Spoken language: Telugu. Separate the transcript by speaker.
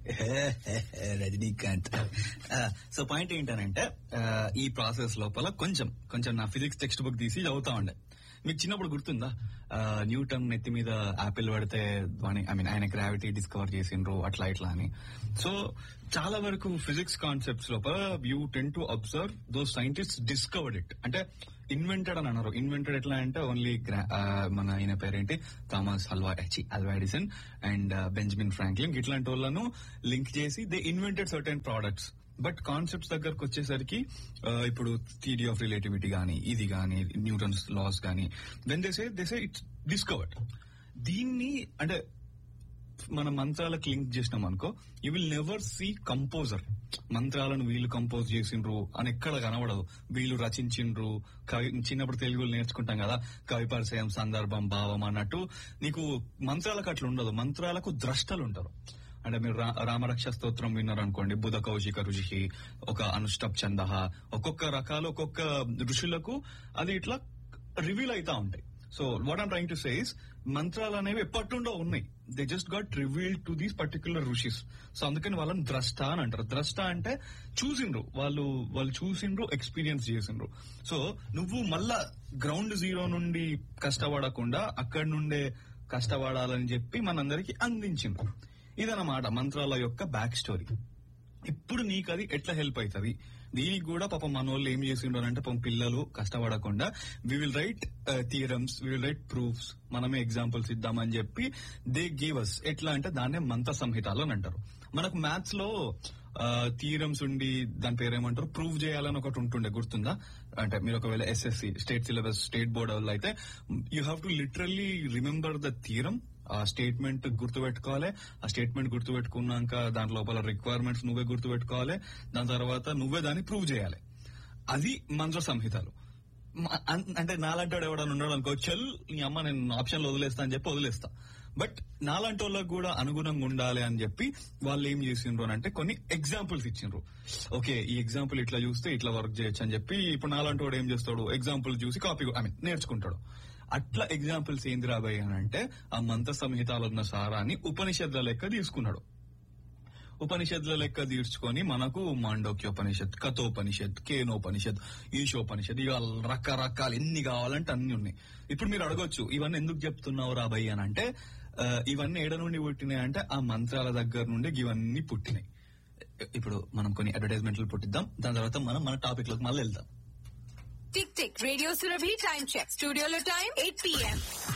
Speaker 1: రజనీకాంత్ సో పాయింట్ ఏంటనంటే ఆ, ఈ ప్రాసెస్ లోపల కొంచెం కొంచెం నా ఫిజిక్స్ టెక్స్ట్ బుక్ తీసి చదువుతా ఉండే మీకు చిన్నప్పుడు గుర్తుందా ఆ, న్యూటన్ నెత్తి మీద యాపిల్ పడితే ఐ మీన్ ఆయన గ్రావిటీ డిస్కవర్ చేసిండ్రు అట్లా ఇట్లా అని సో చాలా వరకు ఫిజిక్స్ కాన్సెప్ట్స్ లోపల you tend to observe those scientists discovered it అంటే ఇన్వెంటెడ్ అని అన్నారు ఇన్వెంటెడ్ ఎట్లా అంటే ఓన్లీ మన ఆయన పేరేంటి థామస్ హల్వా Alva Edison and Benjamin Franklin ఇట్లాంటి వాళ్ళను లింక్ చేసి they invented certain products but concepts దగ్గరకు వచ్చేసరికి ఆ, ఇప్పుడు థియరీ ఆఫ్ రిలేటివిటీ గానీ ఇది గానీ న్యూటన్స్ లాస్ గానీ when they say they say it's discovered దీన్ని అంటే మన మంత్రాలకు లింక్ చేసినాం అనుకో you will never see composer మంత్రాలను వీళ్ళు కంపోజ్ చేసిండ్రు అని ఎక్కడ కనబడదు వీళ్ళు రచించిండ్రు కవి చిన్నప్పుడు తెలుగులో నేర్చుకుంటాం కదా కవి పరిచయం సందర్భం భావం అన్నట్టు నీకు మంత్రాలకు అట్లా ఉండదు మంత్రాలకు ద్రష్టలు ఉంటారు అంటే మీరు రా- రామరక్ష స్తోత్రం విన్నారు అనుకోండి బుధ కౌశిక ఋషికి ఒక అనుష్టప్ చంద ఒక్కొక్క రకాలు ఒక్కొక్క ఋషులకు అది ఇట్లా రివీల్ అవుతా ఉంటాయి so what I'm trying to says మంత్రాలు అనేవి ఎప్పటినుండో ఉన్నాయి they just got revealed to these particular rishis so అందుకని వాళ్ళని ద్రష్ట అని అంటారు ద్రష్ట అంటే చూసిండ్రు వాళ్ళు వాళ్ళు చూసిండ్రు ఎక్స్పీరియన్స్ చేసిండ్రు సో నువ్వు మళ్ళా గ్రౌండ్ జీరో నుండి కష్టపడకుండా అక్కడి నుండే కష్టపడాలని చెప్పి మనందరికి అందించిండ్రు ఇదన్నమాట మంత్రాల యొక్క బ్యాక్ స్టోరీ ఇప్పుడు నీకు అది ఎట్లా హెల్ప్ అవుతుంది దీనికి కూడా పాపం మన వాళ్ళు ఏం చేసిండ్రు అంటే పాపం పిల్లలు కష్టపడకుండా we will write theorems we will write proofs మనమే ఎగ్జాంపుల్స్ ఇద్దామని చెప్పి దే గివ్ అస్ ఎట్లా అంటే దాన్నే మంత్ర సంహితాలు అని అంటారు మనకు మ్యాథ్స్ లో థియరమ్స్ ఉండి దాని పేరు ఏమంటారు ప్రూవ్ చేయాలని ఒకటి ఉంటుండే గుర్తుందా అంటే మీరు ఒకవేళ SSC state syllabus state board వాళ్ళు అయితే you have to literally remember the theorem ఆ స్టేట్మెంట్ గుర్తుపెట్టుకోవాలి ఆ స్టేట్మెంట్ గుర్తుపెట్టుకున్నాక దాని లోపల రిక్వైర్మెంట్స్ నువ్వే గుర్తుపెట్టుకోవాలి దాని తర్వాత నువ్వే దాన్ని ప్రూవ్ చేయాలి అది మంత్ర సంహితలు మ- అన్- అంటే నాలంటోడు ఎవడన్నా ఉన్నాడు అనుకో చెల్ నీ అమ్మ నేను ఆప్షన్లు వదిలేస్తా అని చెప్పి వదిలేస్తా బట్ నాలాంటి వాళ్ళకి కూడా అనుగుణంగా ఉండాలి అని చెప్పి వాళ్ళు ఏం చేసిండ్రు అని అంటే కొన్ని ఎగ్జాంపుల్స్ ఇచ్చిండ్రు ఓకే ఈ ఎగ్జాంపుల్ ఇట్లా చూస్తే ఇట్లా వర్క్ చేయొచ్చు అని చెప్పి ఇప్పుడు నాలాంటి వాడు ఏం చేస్తాడు ఎగ్జాంపుల్ చూసి కాపీ ఐ మీన్ నేర్చుకుంటాడు అట్లా ఎగ్జాంపుల్స్ ఏంది రాబోయే అని అంటే ఆ మంత్ర సంహితాలు ఉన్న సారాన్ని ఉపనిషత్తుల లెక్క తీసుకున్నాడు ఉపనిషత్తుల లెక్క తీర్చుకొని మనకు మాండోక్యోపనిషత్ కథోపనిషత్ కేనోపనిషత్ ఈశోపనిషత్ ఇక రకరకాలు ఎన్ని కావాలంటే అన్ని ఉన్నాయి ఇప్పుడు మీరు అడగొచ్చు ఇవన్నీ ఎందుకు చెప్తున్నావు రాబయ్య అని అంటే ఆ, ఇవన్నీ ఏడ నుండి పుట్టినాయి అంటే ఆ మంత్రాల దగ్గర నుండి ఇవన్నీ పుట్టినాయి ఇప్పుడు మనం కొన్ని అడ్వర్టైజ్మెంట్లు పుట్టిద్దాం దాని తర్వాత మనం మన టాపిక్ లోకి మళ్ళీ వెళ్దాం
Speaker 2: tick tick radio Surabhi time check స్టూడియోలో టైం ఎయిట్ పిఎం